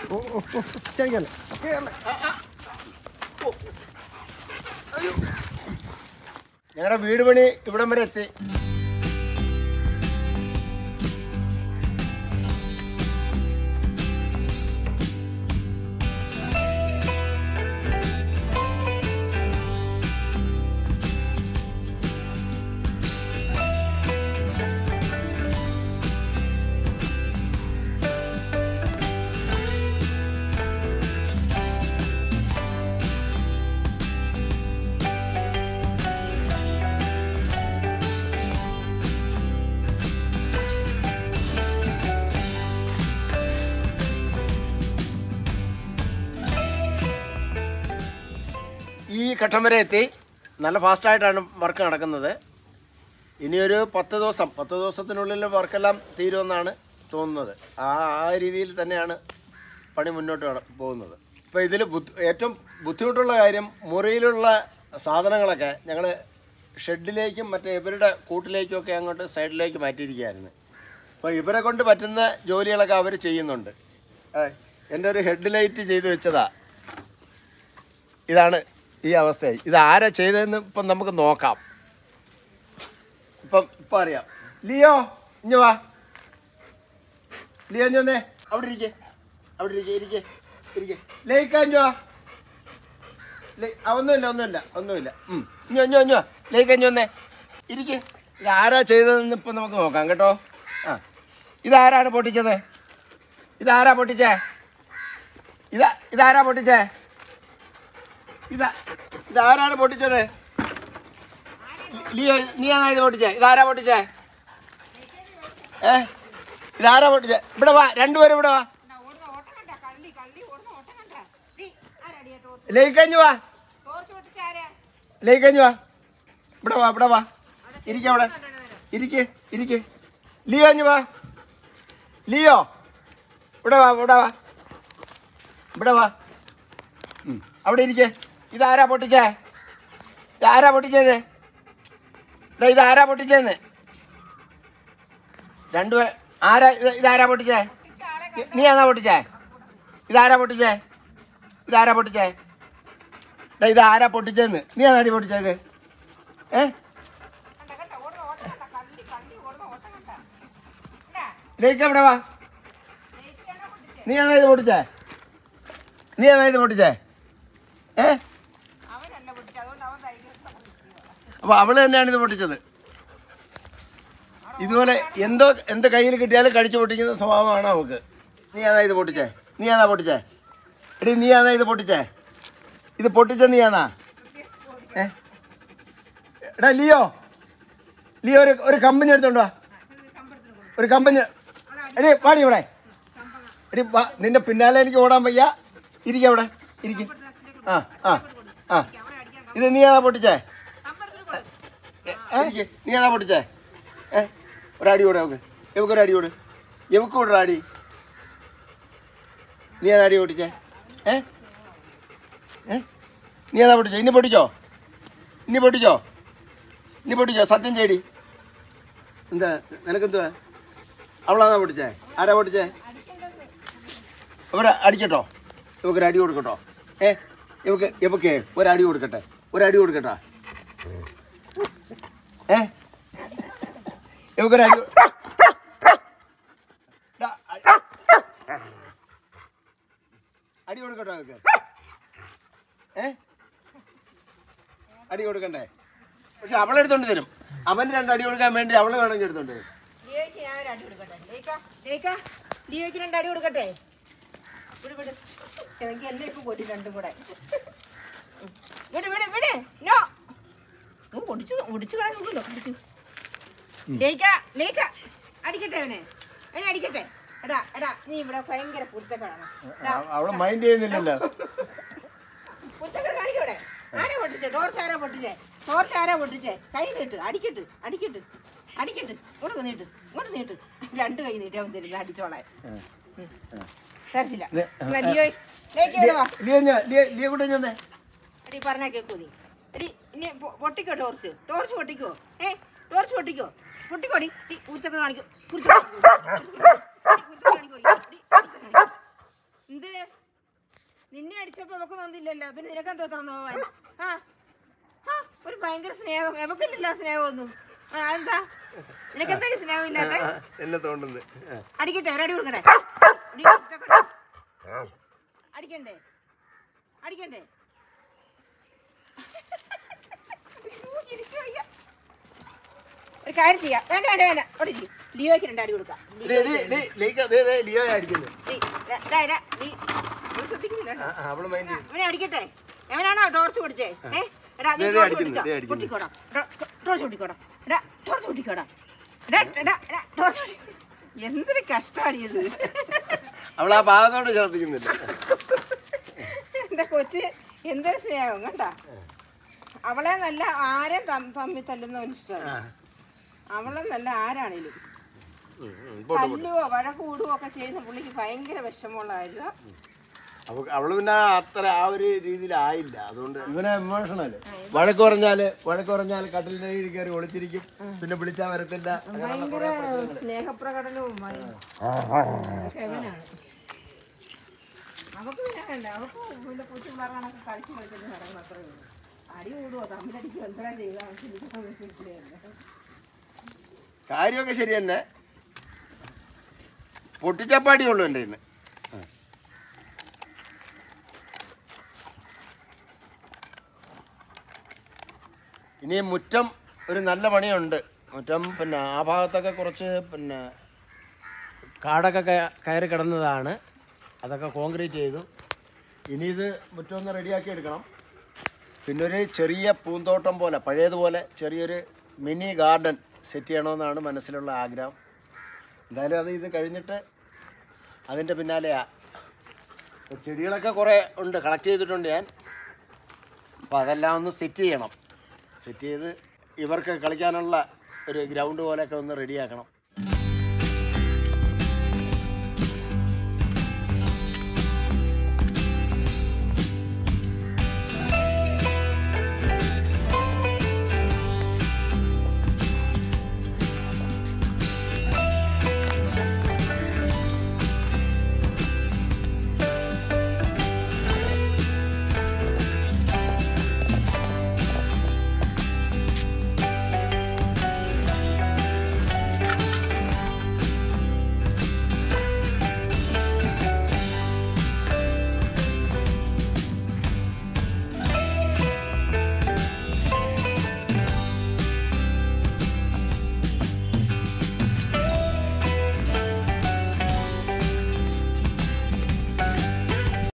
ഓ ഓ ഓ ചടിക്കല്ലേ ഞങ്ങളുടെ വീട് പണി ഇവിടം വരെ എത്തി ഈ ഘട്ടം വരെ എത്തി നല്ല ഫാസ്റ്റായിട്ടാണ് വർക്ക് നടക്കുന്നത് ഇനിയൊരു പത്ത് ദിവസം പത്ത് ദിവസത്തിനുള്ളിൽ വർക്കെല്ലാം തീരുമെന്നാണ് തോന്നുന്നത് ആ ആ രീതിയിൽ തന്നെയാണ് പണി മുന്നോട്ട് കട- പോകുന്നത് ഇപ്പോൾ ഇതിൽ ഏറ്റവും ബുദ്ധിമുട്ടുള്ള കാര്യം മുറിയിലുള്ള സാധനങ്ങളൊക്കെ ഞങ്ങൾ ഷെഡിലേക്കും മറ്റേ ഇവരുടെ കൂട്ടിലേക്കും ഒക്കെ അങ്ങോട്ട് സൈഡിലേക്ക് മാറ്റിയിരിക്കുകയായിരുന്നു അപ്പോൾ ഇവരെ കൊണ്ട് പറ്റുന്ന ജോലികളൊക്കെ അവർ ചെയ്യുന്നുണ്ട് ഏ, എൻ്റെ ഒരു ഹെഡ് ലൈറ്റ് ചെയ്ത് വെച്ചതാ ഇതാണ് ഈ അവസ്ഥയായി ഇത് ആരാ ചെയ്തതെന്ന് ഇപ്പം നമുക്ക് നോക്കാം ഇപ്പം ഇപ്പം അറിയാം ലിയോ ഇഞ്ഞു വാ ലിയോ ഇഞ്ഞു വന്നേ അവിടെ ഇരിക്കെ അവിടെ ഇരിക്കെ ഇരിക്കെ ഇരിക്കെ ലയിക്കാൻ ഇഞ്ഞു വാ ലേ- ആ, ഒന്നുമില്ല ഒന്നുമില്ല ഒന്നുമില്ല ഉം. ഇഞ്ഞു ഇഞ്ഞു ഇഞ്ഞു വാ ലയിക്കാൻ ഇഞ്ഞു വന്നേ ഇരിക്കെ ഇത് ആരാ ചെയ്തതെന്ന് ഇപ്പം നമുക്ക് നോക്കാം കേട്ടോ ആ ഇതാരാണ് പൊട്ടിച്ചത് ഇതാരാ പൊട്ടിച്ചേ ഇതാ ഇതാരാ പൊട്ടിച്ചേ ഇതാ ഇതാരാണ് പൊട്ടിച്ചത് നീ നീയാണോ ഇത് പൊട്ടിച്ചേ ഇതാരാ പൊട്ടിച്ചേ ഏ ഇതാരാ പൊട്ടിച്ചേ ഇവിടെ വാ രണ്ടുപേരും ഇവിടെ വാ ഓടുന്ന ഓട്ടം കണ്ട കള്ളി കള്ളി ഓടുന്ന ഓട്ടം കണ്ട ഡി ആരടിയാ ടോർച്ച് ലയിക്കഞ്ഞു വാ ടോർച്ച് പൊട്ടിച്ചാരാ ലയിക്കഞ്ഞു വാ ഇവിടെ വാ ഇവിടെ വാ ഇരിക്ക അവിടെ ഇരിക്ക് ഇരിക്ക് ലിയോ അഞ്ഞു വാ ലിയോ ഇവിടെ വാ ഇവിടെ വാ ഇവിടെ വാ ഉം. അവിടെ ഇരിക്കേ ഇതാരാ പൊട്ടിച്ചേ ഇതാരാ പൊട്ടിച്ചത് എടാ ഇതാരാ പൊട്ടിച്ചേന്ന് രണ്ടു പേ- ആരാ ഇത് ഇതാരാ പൊട്ടിച്ചേ നീ- നീയാണോ പൊട്ടിച്ചേ ഇതാരാ പൊട്ടിച്ചേ ഇതാരാ പൊട്ടിച്ചേ എടാ ഇതാരാ പൊട്ടിച്ചേന്ന് നീയാണോ അടി പൊട്ടിച്ചത് ഏ കണ്ട കണ്ട ഓടുന്ന ഓട്ടം കണ്ട കള്ളി കള്ളി ഓടുന്ന ഓട്ടം കണ്ട എന്നാ ലേക്ക് എവിടെ വാ ജയിക്കാണോ പൊട്ടിച്ചേ നീ എന്നാ ഇത് പൊട്ടിച്ചേ നീ എന്നാ ഇത് പൊട്ടിച്ചേ ഏ അവനല്ല പൊട്ടിച്ചത് അതുകൊണ്ട് അവൻ ധൈര്യത്തിൽ പൊട്ടിച്ചു അപ്പൊ അവള് തന്നെയാണ് ഇത് പൊട്ടിച്ചത് ഇതുപോലെ എന്തോ എന്ത് കയ്യിൽ കിട്ടിയാലും കടിച്ചു പൊട്ടിക്കുന്ന സ്വഭാവമാണ് അവൾക്ക് നീ ആണാ ഇത് പൊട്ടിച്ചേ നീ ആണാ പൊട്ടിച്ചേ എടി നീ ആണാ ഇത് പൊട്ടിച്ചേ ഇത് പൊട്ടിച്ച നീ ആണാ ഏ എടാ ലിയോ ലിയോ ഒരു ഒരു കമ്പനി എടുത്തോണ്ട് വാ ഒരു കമ്പനി എടി പാടി ഇവിടെ എടി വാ നിന്റെ പിന്നാലെ എനിക്ക് ഓടാൻ വയ്യ ഇരിക്ക അവിടെ ഇരിക്കും ആ ആ ആ ഇത് നീ ആണാ പൊട്ടിച്ചേ ഏ, ഇരിക്ക്. നീ ആണാ പൊട്ടിച്ചേ ഏ ഒരടി കൂടെ അവക്ക് ഇവക്ക് ഒരു അടി കൂടെ ഇവക്ക് കൂടെ അടി നീ ഏതാ അടി പൊട്ടിച്ചേ ഏ ഏ നീ ഏതാ പൊട്ടിച്ചേ ഇനി പൊട്ടിച്ചോ ഇനി പൊട്ടിച്ചോ ഇനി പൊട്ടിച്ചോ സത്യം ചേടി എന്താ നിനക്കെന്തുവാ അവളാണോ പൊട്ടിച്ചേ ആരാ പൊട്ടിച്ചേ അവരെ അടിക്കട്ടോ ഇവക്കൊരു അടി കൊടുക്കട്ടോ ഏ ഇവക്ക് ഇവക്ക് ഒരടി കൊടുക്കട്ടെ ഒരടി കൊടുക്കട്ടോ ഏ ഇവക്കൊരു അടി കൊ- ഡാ, അ- അടി കൊടുക്കട്ടോ അവക്ക് ഏ അടി കൊടുക്കണ്ടേ പക്ഷെ അവളെടുത്തോണ്ട് തരും അവന് രണ്ട് അടി കൊടുക്കാൻ വേണ്ടി അവള് വേണമെങ്കിൽ എടുത്തോണ്ട് തരും ലിയോയ്ക്ക് ഞാൻ ഒരു അടി കൊടുക്കട്ടെ ലിയോയ്ക്ക ലിയോയ്ക്ക ലിയോയ്ക്ക് രണ്ട് അടി കൊടുക്കട്ടെ വിട് വിട് എനിക്ക് എന്നെ ഇപ്പൊ കൊല്ലി രണ്ടും കൂടെ ഉം. വിട് വിട് വിട് നോ നീ ഒടിച്ചു ഒടിച്ചു കളഞ്ഞല്ലോ ഒടിച്ചു ലേക്ക ലേക്ക അടിക്കട്ടെ അവനെ അവനെ അടിക്കട്ടെ എടാ എടാ നീ ഇവിടെ ഭയങ്കര പുറത്തേക്കാണ് അവ- അവള് മൈൻഡ് ചെയ്യുന്നില്ലല്ലോ പുറത്തേക്കട കാണിക്കൂടെ ആരാ പൊട്ടിച്ചേ ടോർച്ച് ആരാ പൊട്ടിച്ചേ ടോർച്ച് ആരാ പൊട്ടിച്ചേ കൈ നീട്ട് അടിക്കട്ട് അടിക്കട്ട് അടിക്കട്ട് ഇങ്ങോട്ട് നീട്ട് ഇങ്ങോട്ട് നീട്ട് രണ്ട് കൈ നീട്ടി അവൻ തരുന്ന അടിച്ചോളാൻ ഉം. തരത്തില്ല ലെ- എന്നാ ലിയോ ലേക്ക് ഇവിടെ വാ ലിയ ഞാൻ ലിയ ലിയ കൂടെ ഞാൻ എടി പറഞ്ഞാ കേക്കൂ നീ എടി ഇനി പൊ- പൊട്ടിക്കോ ടോർച്ച് ടോർച്ച് പൊട്ടിക്കോ ഏ ടോർച്ച് പൊട്ടിക്കോ പൊട്ടിക്കോടി ഈ പൂച്ചക്കൾ കാണിക്കോ പൂച്ചക്കൾ കാണിക്കോ. പൂച്ചക്കൾ കാണിക്കോ. എടി, പൂച്ചക്കൾ കാണിക്കോ. എന്ത് എന്ത് നിന്നെ അടിച്ചപ്പോ അവക്ക് തോന്നില്ലല്ലോ പിന്നെ നിനക്കെന്തോ തുറന്നു പോവാൻ ആ ആ, ഒരു ഭയങ്കര സ്നേഹം എവക്കില്ലല്ലോ സ്നേഹമൊന്നും ആ എന്താ നിനക്കെന്തായാലും സ്നേഹമില്ലാത്ത എന്നെ തോണ്ടുന്നത് ആ. അടിക്കട്ടെ ഒരടി കൊടുക്കട്ടെ അടി കൊടുക്കട്ടെ. അടിക്കണ്ടേ അടിക്കണ്ടേ അയ്യോ, എനിക്ക് വയ്യ. ഒരു കാര്യം ചെയ്യാം വേണ്ട വേണ്ട വേണ്ട അവിടെ ഇരിക്ക്. ലിയോയ്ക്ക് രണ്ട് അടി കൊടുക്കാം ഡേ, ഡേ, ഡേ, ലേക്ക്, ദേ, ദേ, ലിയോ അടിക്കുന്നു നീ, ദാ, ദാ, ദാ, നീ അവള് ശ്രദ്ധിക്കുന്നില്ല കേട്ടോ. ആ, ആ, അവള് മൈൻഡ് ചെയ്തു അവനെ അടിക്കട്ടെ അവനാണോ ടോർച്ച് പിടിച്ചേ ഏ എടാ നീ ദേ, ദേ, ടോർച്ച് അടിക്കുന്നു, പൊട്ടിച്ചോ. ദേ, അടിക്കുന്നു. പൊട്ടിക്കോടാ എടാ, ടോ- ടോർച്ച് പൊട്ടിക്കോടാ എടാ ടോർച്ച് പൊട്ടിക്കോടാ എടാ എടാ എടാ ടോർച്ച് പൊട്ടി എന്തൊരു കഷ്ടാടിയത് അവൾ ആ ഭാഗത്തോട് ശ്രദ്ധിക്കുന്നില്ല എന്റെ കൊച്ച് എന്തൊരു സ്നേഹം കണ്ട അവളെ നല്ല ആരെയും തം- തമ്മിൽ തല്ലുന്നവന് ഇഷ്ടമാണ് അവളെ നല്ല ആരാണേലും ഉം, ഉം, പോട്ടെ, പോട്ടെ. തല്ലുവോ വഴക്ക് കൂടുവോ ഒക്കെ ചെയ്യുന്ന പുള്ളിക്ക് ഭയങ്കര വിഷമമുള്ള കാര്യമാണ് അവ- അവള് പിന്നെ അത്ര ആ ഒരു രീതിയിലായില്ല അതുകൊണ്ട് ഇവനെ ഇമോഷണല് വഴക്ക് പറഞ്ഞാല് വഴക്ക് പറഞ്ഞാല് കട്ടിലിന്റെ കീഴിൽ കയറി ഒളിച്ചിരിക്കും പിന്നെ വിളിച്ചാ വരത്തില്ല അങ്ങനെയുള്ള കുറെ ഭയങ്കര സ്നേഹപ്രകടനവും ഹെവനാണ് അവക്ക് പിന്നെ വേണ്ട അവക്ക് പിന്നെ കൊച്ചു പിള്ളേർക്കാണൊക്കെ കളിച്ച് കളിച്ചിട്ട് നടക്കണം അത്രേ ഉള്ളൂ അടി കൂടുവോ തമ്മിലടിക്കുവോ എന്താ ചെയ്താൽ കാര്യമൊക്കെ ശരി തന്നെ പൊട്ടിച്ചപ്പാടിയുള്ളൂ എൻ്റെ ഇന്ന് ഇനി മുറ്റം ഒരു നല്ല പണിയുണ്ട് മുറ്റം പിന്നെ ആ ഭാഗത്തൊക്കെ കുറച്ച് പിന്നെ കാടൊക്കെ കയ- കയറി കിടന്നതാണ് അതൊക്കെ കോൺക്രീറ്റ് ചെയ്തു ഇനി ഇത് മുറ്റം ഒന്ന് റെഡിയാക്കി എടുക്കണം പിന്നെ ഒരു ചെറിയ പൂന്തോട്ടം പോലെ പഴയതുപോലെ ചെറിയൊരു മിനി ഗാർഡൻ സെറ്റ് ചെയ്യണമെന്നാണ് മനസ്സിലുള്ള ആഗ്രഹം എന്തായാലും അത് ഇത് കഴിഞ്ഞിട്ട് അതിൻ്റെ പിന്നാലെയാ ഇപ്പൊ ചെടികളൊക്കെ കുറേ ഉണ്ട് കളക്ട് ചെയ്തിട്ടുണ്ട് ഞാൻ അപ്പോൾ അതെല്ലാം ഒന്ന് സെറ്റ് ചെയ്യണം സെറ്റ് ചെയ്ത് ഇവർക്ക് കളിക്കാനുള്ള ഒരു ഗ്രൗണ്ട് പോലെയൊക്കെ ഒന്ന് റെഡിയാക്കണം